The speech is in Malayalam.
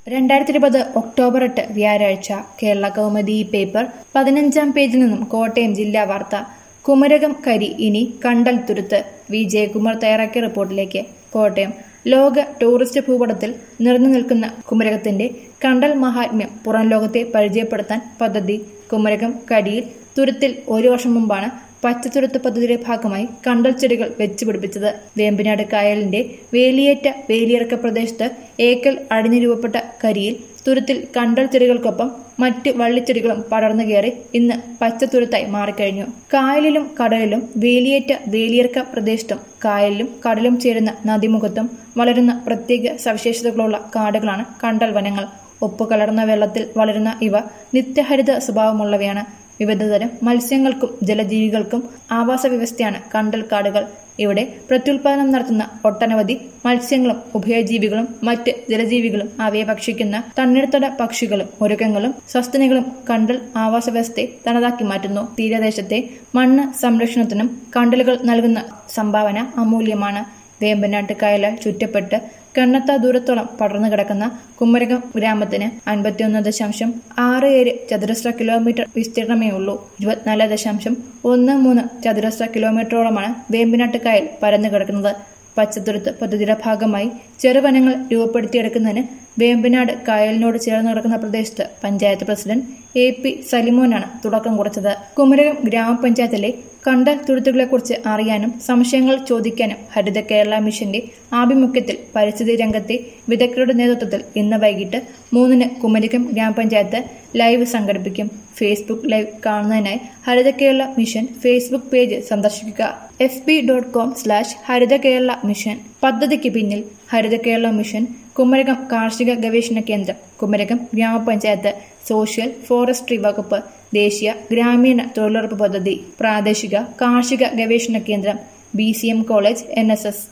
രണ്ടായിരത്തി ഇരുപത് ഒക്ടോബർ എട്ട് വ്യാഴാഴ്ച കേരള കൗമുദി പേപ്പർ പതിനഞ്ചാം പേജിൽ നിന്നും കോട്ടയം ജില്ലാ വാർത്ത കുമരകം കരി ഇനി കണ്ടൽ തുരുത്ത് വി ജയകുമാർ തയ്യാറാക്കിയ റിപ്പോർട്ടിലേക്ക് കോട്ടയം ലോക ടൂറിസ്റ്റ് ഭൂപടത്തിൽ നിറഞ്ഞു നിൽക്കുന്ന കുമരകത്തിന്റെ കണ്ടൽ മഹാത്മ്യം പുറം ലോകത്തെ പരിചയപ്പെടുത്താൻ പദ്ധതി കുമരകം കരിയിൽ തുരുത്തിൽ ഒരു വർഷം മുമ്പാണ് പച്ചത്തുരുത്ത് പദ്ധതിയുടെ ഭാഗമായി കണ്ടൽ ചെടികൾ വെച്ചുപിടിപ്പിച്ചത് വേമ്പനാട് കായലിന്റെ വേലിയേറ്റ വേലിയിറക്ക പ്രദേശത്ത് ഏക്കൽ അടിഞ്ഞു രൂപപ്പെട്ട കരിയിൽ തുരുത്തിൽ കണ്ടൽ ചെടികൾക്കൊപ്പം മറ്റ് വള്ളിച്ചെടികളും പടർന്നു കയറി ഇന്ന് പച്ചത്തുരുത്തായി മാറിക്കഴിഞ്ഞു കായലിലും കടലിലും വേലിയേറ്റ വേലിയിറക്ക പ്രദേശത്തും കായലിലും കടലും ചേരുന്ന നദിമുഖത്തും വളരുന്ന പ്രത്യേക സവിശേഷതകളുള്ള കാടുകളാണ് കണ്ടൽ വനങ്ങൾ ഉപ്പ് കലർന്ന വെള്ളത്തിൽ വളരുന്ന ഇവ നിത്യഹരിത സ്വഭാവമുള്ളവയാണ് വിവിധതരം മത്സ്യങ്ങൾക്കും ജലജീവികൾക്കും ആവാസ വ്യവസ്ഥയാണ് കണ്ടൽക്കാടുകൾ ഇവിടെ പ്രത്യുൽപാദനം നടത്തുന്ന ഒട്ടനവധി മത്സ്യങ്ങളും ഉഭയജീവികളും മറ്റ് ജലജീവികളും അവയെ ഭക്ഷിക്കുന്ന തണ്ണീർത്തട പക്ഷികളും മൃഗങ്ങളും സസ്തനികളും കണ്ടൽ ആവാസ വ്യവസ്ഥയെ തനതാക്കി മാറ്റുന്നു തീരദേശത്തെ മണ്ണ് സംരക്ഷണത്തിനും കണ്ടലുകൾ നൽകുന്ന സംഭാവന അമൂല്യമാണ് വേമ്പനാട്ട് കായലാൽ ചുറ്റപ്പെട്ട് കണ്ണത്ത ദൂരത്തോളം പടർന്നു കിടക്കുന്ന കുമരകം ഗ്രാമത്തിന് അൻപത്തിയൊന്ന് ദശാംശം ആറ് ഏഴ് ചതുരശ്ര കിലോമീറ്റർ വിസ്തീർണമേ ഉള്ളൂ ഇരുപത്തിനാല് ദശാംശം ഒന്ന് മൂന്ന് ചതുരശ്ര കിലോമീറ്ററോളമാണ് വേമ്പനാട്ട് കായൽ പരന്നു കിടക്കുന്നത് പച്ചത്തുരുത്ത് പദ്ധതിയുടെ ഭാഗമായി ചെറുവനങ്ങൾ രൂപപ്പെടുത്തിയെടുക്കുന്നതിന് വേമ്പനാട് കായലിനോട് ചേർന്ന് കിടക്കുന്ന പ്രദേശത്ത് പഞ്ചായത്ത് പ്രസിഡന്റ് എ പി സലിമോനാണ് തുടക്കം കുറിച്ചത് കുമരകം ഗ്രാമപഞ്ചായത്തിലെ കണ്ടൽ തുരുത്തുകളെക്കുറിച്ച് അറിയാനും സംശയങ്ങൾ ചോദിക്കാനും ഹരിത കേരള മിഷന്റെ ആഭിമുഖ്യത്തിൽ പരിസ്ഥിതി രംഗത്തെ വിദഗ്ധരുടെ നേതൃത്വത്തിൽ ഇന്ന് വൈകിട്ട് മൂന്നിന് കുമരകം ഗ്രാമപഞ്ചായത്ത് ലൈവ് സംഘടിപ്പിക്കും ഫേസ്ബുക്ക് ലൈവ് കാണുന്നതിനായി Haritha Kerala mission Facebook page സന്ദർശിക്കുക F B dot com slash Haritha Kerala mission പദ്ധതിക്ക് പിന്നിൽ ഹരിത കേരള മിഷൻ കുമരകം കാർഷിക ഗവേഷണ കേന്ദ്രം കുമരകം ഗ്രാമപഞ്ചായത്ത് സോഷ്യൽ ഫോറസ്ട്രി വകുപ്പ് ദേശീയ ഗ്രാമീണ തൊഴിലുറപ്പ് പദ്ധതി പ്രാദേശിക കാർഷിക ഗവേഷണ കേന്ദ്രം B C M college N S S